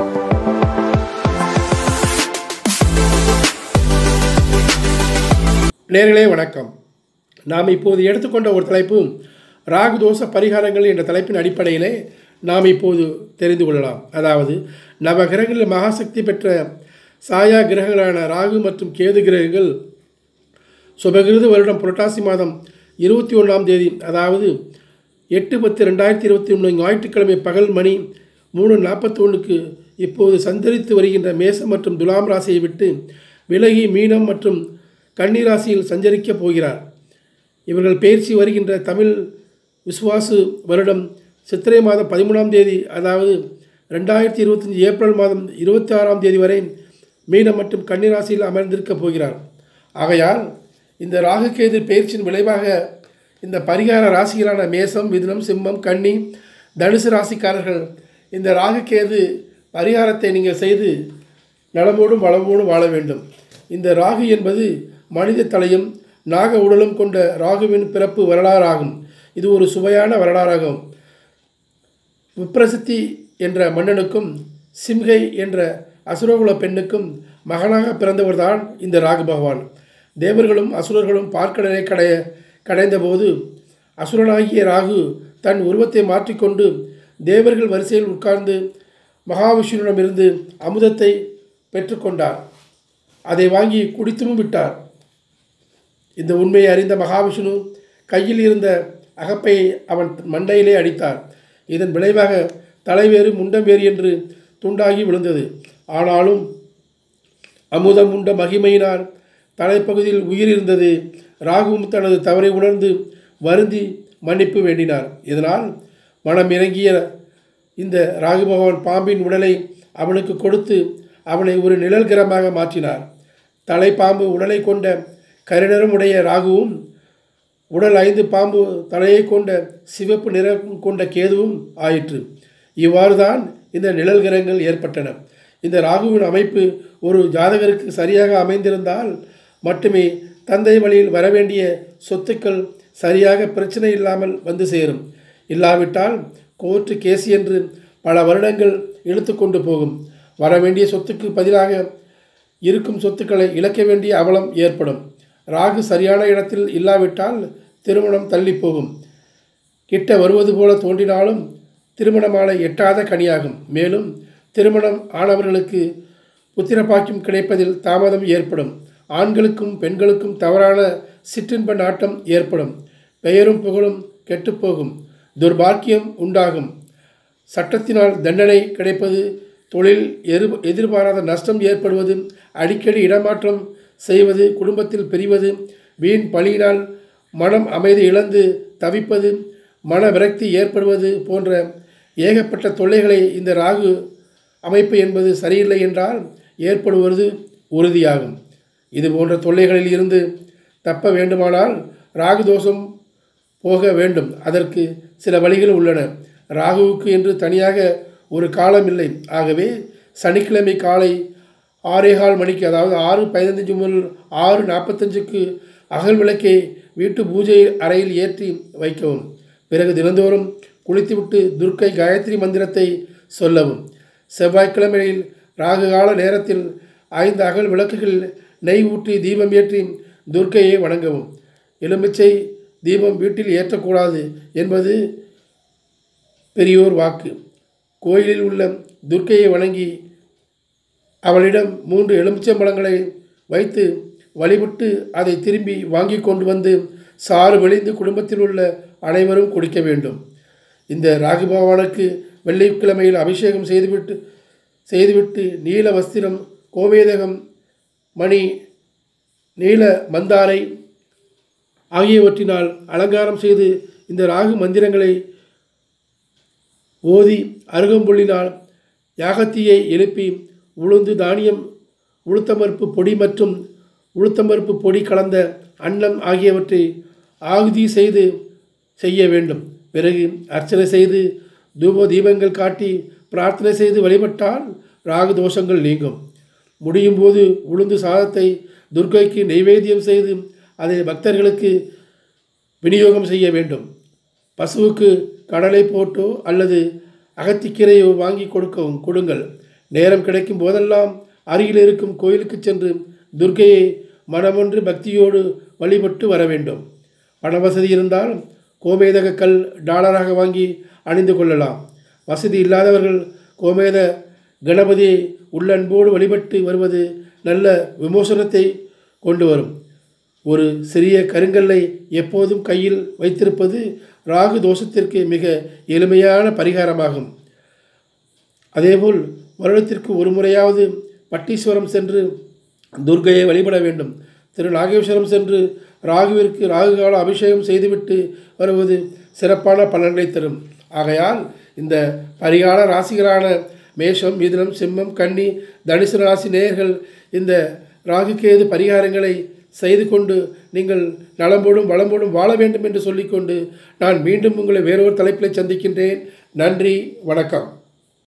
நேர்களே வணக்கம் நாம் இப்போது எடுத்துக்கொண்ட ஒரு தலைப்பு ராகு தோஷ பரிகாரங்கள் என்ற தலைப்பின் அடிப்படையிலே நாம் இப்போது தெரிந்து கொள்ளலாம் அதாவது நவ கிரகங்களில் மகாசக்தி பெற்ற சாயா கிரகங்களான ராகு மற்றும் கேது கிரகங்கள் சுபகிருது வருடம் புரட்டாசி மாதம் இருபத்தி ஒன்றாம் தேதி அதாவது எட்டு பத்து ரெண்டாயிரத்தி இருபத்தி ஒன்று ஞாயிற்றுக்கிழமை பகல் மணி மூணு நாற்பத்தி ஒன்றுக்கு இப்போது சந்தரித்து வருகின்ற மேசம் மற்றும் துலாம் ராசியை விட்டு விலகி மீனம் மற்றும் கன்னி ராசியில் சஞ்சரிக்கப் போகிறார் இவர்கள் பயிற்சி வருகின்ற தமிழ் விசுவாசு வருடம் சித்திரை மாதம் பதிமூணாம் தேதி அதாவது ரெண்டாயிரத்தி இருபத்தஞ்சி ஏப்ரல் மாதம் இருபத்தி ஆறாம் தேதி வரை மீனம் மற்றும் கன்னி ராசியில் அமர்ந்திருக்கப் போகிறார் ஆகையால் இந்த ராகுகேது பயிற்சியின் விளைவாக இந்த பரிகார ராசிகளான மேசம் மிதுனம் சிம்மம் கன்னி தனுசு ராசிக்காரர்கள் இந்த ராகுகேது பரிகாரத்தை நீங்கள் செய்து நலமோடும் வளமோடும் வாழ வேண்டும் இந்த ராகு என்பது மனித தலையும் நாக உடலும் கொண்ட ராகுவின் பிறப்பு வரலாறாகும் இது ஒரு சுவையான வரலாறாகும் விப்ரசித்தி என்ற மன்னனுக்கும் சிம்கை என்ற அசுரகுல பெண்ணுக்கும் மகனாக பிறந்தவர்தான் இந்த ராகு பகவான் தேவர்களும் அசுரர்களும் பார்க்கடலை கடைய கடைந்தபோது அசுரனாகிய ராகு தன் உருவத்தை மாற்றிக்கொண்டு தேவர்கள் வரிசையில் உட்கார்ந்து மகாவிஷ்ணுவிடமிருந்து அமுதத்தை பெற்றுக்கொண்டார் அதை வாங்கி குடித்தும் விட்டார் இந்த உண்மையை அறிந்த மகாவிஷ்ணு கையில் இருந்த அகப்பை அவன் மண்டையிலே அடித்தார் இதன் விளைவாக தலைவேறு முண்டம் வேறு என்று துண்டாகி விழுந்தது ஆனாலும் அமுதம் உண்ட மகிமையினால் தலைப்பகுதியில் உயிர் இருந்தது ராகுவும் தனது தவறை உணர்ந்து வருந்தி மன்னிப்பு வேண்டினார் இதனால் மனம் இறங்கிய இந்த ராகு பகவான் பாம்பின் உடலை அவனுக்கு கொடுத்து அவனை ஒரு நிழல் கிரகமாக மாற்றினார் தலைப்பாம்பு உடலை கொண்ட கரிணரும் உடைய ராகுவும் உடல் ஐந்து பாம்பு தலையை கொண்ட சிவப்பு நிறம் கொண்ட கேதுவும் ஆயிற்று இவ்வாறு தான் இந்த நிழல் கிரகங்கள் ஏற்பட்டன இந்த ராகுவின் அமைப்பு ஒரு ஜாதகருக்கு சரியாக அமைந்திருந்தால் மட்டுமே தந்தை வழியில் வரவேண்டிய சொத்துக்கள் சரியாக பிரச்சனை இல்லாமல் வந்து சேரும் இல்லாவிட்டால் கோர்ட்டு கேஸ் என்று பல வருடங்கள் இழுத்து கொண்டு போகும் வரவேண்டிய சொத்துக்கு பதிலாக இருக்கும் சொத்துக்களை இழக்க வேண்டிய அவலம் ஏற்படும் ராகு சரியான இடத்தில் இல்லாவிட்டால் திருமணம் தள்ளி போகும் கிட்ட வருவது போல தோன்றினாலும் திருமணமாலை எட்டாத கனியாகும் மேலும் திருமணம் ஆனவர்களுக்கு புத்திரப்பாக்கியம் கிடைப்பதில் தாமதம் ஏற்படும் ஆண்களுக்கும் பெண்களுக்கும் தவறான சிற்றின்ப நாட்டம் ஏற்படும் பெயரும் புகழும் கெட்டுப்போகும் துர்பாக்கியம் உண்டாகும் சட்டத்தினால் தண்டனை கிடைப்பது தொழில் எரு எதிர்பாராத நஷ்டம் ஏற்படுவது அடிக்கடி இடமாற்றம் செய்வது குடும்பத்தில் பிரிவது வீண் பழியினால் மனம் அமைதி இழந்து தவிப்பது மன விரக்தி ஏற்படுவது போன்ற ஏகப்பட்ட தொல்லைகளை இந்த ராகு அமைப்பு என்பது சரியில்லை என்றால் ஏற்படுவது உறுதியாகும் இது போன்ற தொல்லைகளில் இருந்து தப்ப வேண்டுமானால் ராகு தோஷம் போக வேண்டும் அதற்கு சில வழிகள் உள்ளன ராகுவுக்கு என்று தனியாக ஒரு காலம் இல்லை ஆகவே சனிக்கிழமை காலை ஆறேகால் மணிக்கு அதாவது ஆறு பதினைஞ்சு முதல் ஆறு நாற்பத்தஞ்சுக்கு அகல் விளக்கை வீட்டு பூஜை அறையில் ஏற்றி வைக்கவும் பிறகு தினந்தோறும் குளித்துவிட்டு துர்க்கை காயத்ரி மந்திரத்தை சொல்லவும் செவ்வாய்க்கிழமையில் ராகு கால நேரத்தில் ஐந்து அகல் விளக்குகள் நெய் ஊற்றி தீபம் ஏற்றி துர்க்கையை வணங்கவும் எலுமிச்சை தீபம் வீட்டில் ஏற்றக்கூடாது என்பது பெரியோர் வாக்கு கோயிலில் உள்ள துர்க்கையை வணங்கி அவளிடம் மூன்று எலுமிச்சம்பழங்களை வைத்து வழிபட்டு அதை திரும்பி வாங்கி கொண்டு வந்து சாறு வெளிந்து குடும்பத்தில் உள்ள அனைவரும் குடிக்க வேண்டும் இந்த ராகு பகவானுக்கு வெள்ளிக்கிழமையில் அபிஷேகம் செய்துவிட்டு செய்துவிட்டு நீல வஸ்திரம் கோமேதகம் மணி நீல மந்தாரை ஆகியவற்றினால் அலங்காரம் செய்து இந்த ராகு மந்திரங்களை ஓதி அருகம்புள்ளினால் யாகத்தியை எழுப்பி உளுந்து தானியம் உளுத்தம்பருப்பு பொடி மற்றும் உளுத்தம்பருப்பு பொடி கலந்த அன்னம் ஆகியவற்றை ஆகுதி செய்து செய்ய வேண்டும் பிறகு அர்ச்சனை செய்து தூப தீபங்கள் காட்டி பிரார்த்தனை செய்து வழிபட்டால் ராகு தோஷங்கள் நீங்கும் முடியும் போது உளுந்து சாதத்தை துர்க்கைக்கு நெய்வேத்தியம் செய்து அதை பக்தர்களுக்கு விநியோகம் செய்ய வேண்டும் பசுவுக்கு கடலை போட்டோ அல்லது அகத்திக்கீரையோ வாங்கி கொடுக்கவும் கொடுங்கள் நேரம் கிடைக்கும் போதெல்லாம் அருகில் இருக்கும் கோயிலுக்கு சென்று துர்க்கையை மனமொன்று பக்தியோடு வழிபட்டு வர வேண்டும் பண வசதி இருந்தால் கோமேதக கல் டாலராக வாங்கி அணிந்து கொள்ளலாம் வசதி இல்லாதவர்கள் கோமேத கணபதியை உள்ளன்போடு வழிபட்டு வருவது நல்ல விமோசனத்தை கொண்டு வரும் ஒரு சிறிய கருங்கல்லை எப்போதும் கையில் வைத்திருப்பது ராகு தோஷத்திற்கு மிக எளிமையான பரிகாரமாகும் அதேபோல் வருடத்திற்கு ஒரு முறையாவது பட்டீஸ்வரம் சென்று துர்க்கையை வழிபட வேண்டும் திரு நாகேஸ்வரம் சென்று ராகுவிற்கு ராகு கால அபிஷேகம் செய்துவிட்டு வருவது சிறப்பான பலன்களை தரும் ஆகையால் இந்த பரிகார ராசிகளான மேஷம் மிதுனம் சிம்மம் கன்னி தனுசு ராசி நேயர்கள் இந்த ராகுகேது பரிகாரங்களை செய்து கொண்டு நீங்கள் நலம்போடும் வளம்போடும் வாழ வேண்டும் என்று சொல்லிக்கொண்டு நான் மீண்டும் உங்களை வேறொரு தலைப்பில் சந்திக்கின்றேன் நன்றி வணக்கம்